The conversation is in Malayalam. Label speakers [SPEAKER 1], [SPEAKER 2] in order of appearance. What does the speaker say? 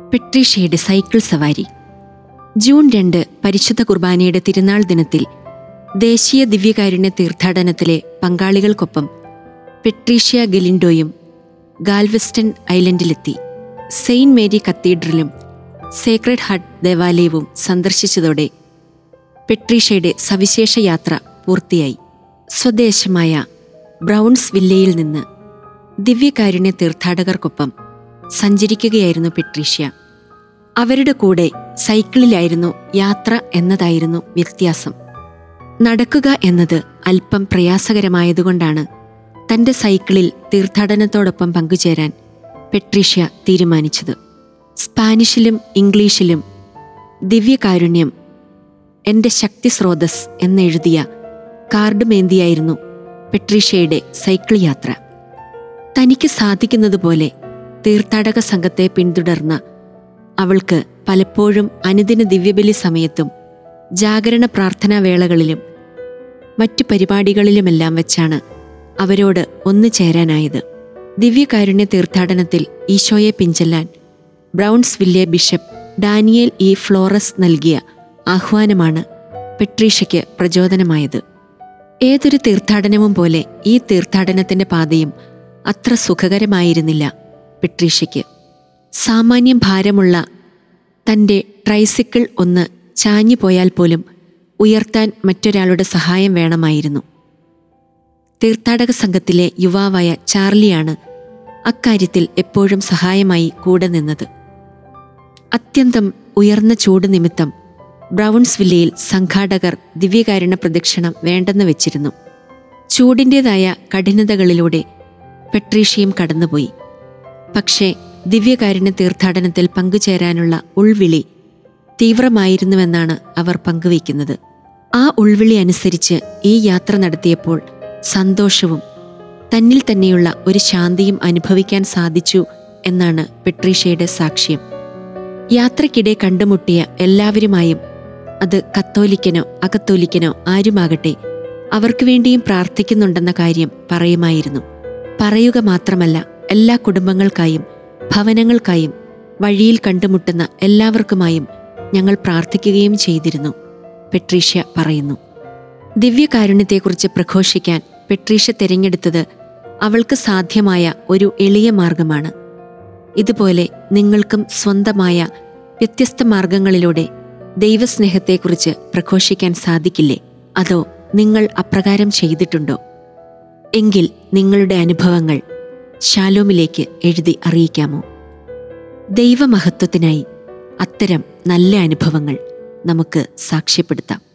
[SPEAKER 1] പെട്രീഷ്യയുടെ സൈക്കിൾ സവാരി ജൂൺ രണ്ട് പരിശുദ്ധ കുർബാനയുടെ തിരുനാൾ ദിനത്തിൽ ദേശീയ ദിവ്യകാരുണ്യ തീർത്ഥാടനത്തിലെ പങ്കാളികൾക്കൊപ്പം പെട്രീഷ്യ ഗലിൻഡോയും ഗാൽവെസ്റ്റൺ ഐലൻഡിലെത്തി സെയിന്റ് മേരി കത്തീഡ്രലും സേക്രഡ് ഹാർട്ട് ദേവാലയവും സന്ദർശിച്ചതോടെ പെട്രീഷ്യയുടെ സവിശേഷ യാത്ര പൂർത്തിയായി സ്വദേശമായ ബ്രൗൺസ് വില്ലയിൽ നിന്ന് ദിവ്യകാരുണ്യ തീർത്ഥാടകർക്കൊപ്പം സഞ്ചരിക്കുകയായിരുന്നു പെട്രീഷ്യ അവരുടെ കൂടെ സൈക്കിളിലായിരുന്നു യാത്ര എന്നതായിരുന്നു വ്യത്യാസം നടക്കുക എന്നത് അല്പം പ്രയാസകരമായതുകൊണ്ടാണ് തന്റെ സൈക്കിളിൽ തീർത്ഥാടനത്തോടൊപ്പം പങ്കുചേരാൻ പെട്രീഷ്യ തീരുമാനിച്ചത് സ്പാനിഷിലും ഇംഗ്ലീഷിലും ദിവ്യകാരുണ്യം എന്റെ ശക്തി സ്രോതസ് എന്നെഴുതിയ കാർഡ് മേന്തിയായിരുന്നു പെട്രീഷ്യയുടെ സൈക്കിൾ യാത്ര തനിക്ക് സാധിക്കുന്നതുപോലെ തീർത്ഥാടക സംഘത്തെ പിന്തുടർന്ന അവൾക്ക് പലപ്പോഴും അനുദിന ദിവ്യബലി സമയത്തും ജാഗരണ പ്രാർത്ഥനാ വേളകളിലും മറ്റു പരിപാടികളിലുമെല്ലാം വെച്ചാണ് അവരോട് ഒന്നു ചേരാനായത് ദിവ്യകാരുണ്യ തീർത്ഥാടനത്തിൽ ഈശോയെ പിഞ്ചെല്ലാൻ Brownsville bishop Daniel E Flores നൽകിയ ആഹ്വാനമാണ് പെട്രീഷയ്ക്ക് പ്രചോദനമായത് ഏതൊരു തീർത്ഥാടനവും പോലെ ഈ തീർത്ഥാടനത്തിന്റെ പാതയും അത്ര സുഖകരമായിരുന്നില്ല പെട്രീഷയ്ക്ക് സാമാന്യം ഭാരമുള്ള തൻ്റെ ട്രൈസിക്കിൾ ഒന്ന് ചാഞ്ഞു പോയാൽ പോലും ഉയർത്താൻ മറ്റൊരാളുടെ സഹായം വേണമായിരുന്നു തീർത്ഥാടക സംഘത്തിലെ യുവാവായ ചാർലിയാണ് അക്കാര്യത്തിൽ എപ്പോഴും സഹായമായി കൂടെ നിന്നത് അത്യന്തം ഉയർന്ന ചൂട് നിമിത്തം ബ്രൗൺസ് വില്ലയിൽ സംഘാടകർ ദിവ്യകാരുണ്യ പ്രദക്ഷിണം വേണ്ടെന്ന് വെച്ചിരുന്നു ചൂടിൻ്റെതായ കഠിനതകളിലൂടെ പെട്രീഷ്യയും കടന്നുപോയി പക്ഷേ ദിവ്യകാരുണ്യ തീർത്ഥാടനത്തിൽ പങ്കുചേരാനുള്ള ഉൾവിളി തീവ്രമായിരുന്നുവെന്നാണ് അവർ പങ്കുവയ്ക്കുന്നത് ആ ഉൾവിളി അനുസരിച്ച് ഈ യാത്ര നടത്തിയപ്പോൾ സന്തോഷവും തന്നിൽ തന്നെയുള്ള ഒരു ശാന്തിയും അനുഭവിക്കാൻ സാധിച്ചു എന്നാണ് പെട്രീഷ്യയുടെ സാക്ഷ്യം യാത്രക്കിടെ കണ്ടുമുട്ടിയ എല്ലാവരുമായും അത് കത്തോലിക്കനോ അകത്തോലിക്കനോ ആരുമാകട്ടെ അവർക്ക് വേണ്ടിയും പ്രാർത്ഥിക്കുന്നുണ്ടെന്ന കാര്യം പറയുമായിരുന്നു പറയുക മാത്രമല്ല എല്ലാ കുടുംബങ്ങൾക്കായും ഭവനങ്ങൾക്കായും വഴിയിൽ കണ്ടുമുട്ടുന്ന എല്ലാവർക്കുമായും ഞങ്ങൾ പ്രാർത്ഥിക്കുകയും ചെയ്തിരുന്നു പെട്രീഷ്യ പറയുന്നു ദിവ്യകാരുണ്യത്തെക്കുറിച്ച് പ്രഘോഷിക്കാൻ പെട്രീഷ്യ തിരഞ്ഞെടുത്തത് അവൾക്ക് സാധ്യമായ ഒരു എളിയ മാർഗമാണ് ഇതുപോലെ നിങ്ങൾക്കും സ്വന്തമായ വ്യത്യസ്ത മാർഗങ്ങളിലൂടെ ദൈവസ്നേഹത്തെക്കുറിച്ച് പ്രഘോഷിക്കാൻ സാധിക്കില്ലേ അതോ നിങ്ങൾ അപ്രകാരം ചെയ്തിട്ടുണ്ടോ എങ്കിൽ നിങ്ങളുടെ അനുഭവങ്ങൾ ശാലോമിലേക്ക് എഴുതി അറിയിക്കാമോ ദൈവമഹത്വത്തിനായി അത്തരം നല്ല അനുഭവങ്ങൾ നമുക്ക് സാക്ഷ്യപ്പെടുത്താം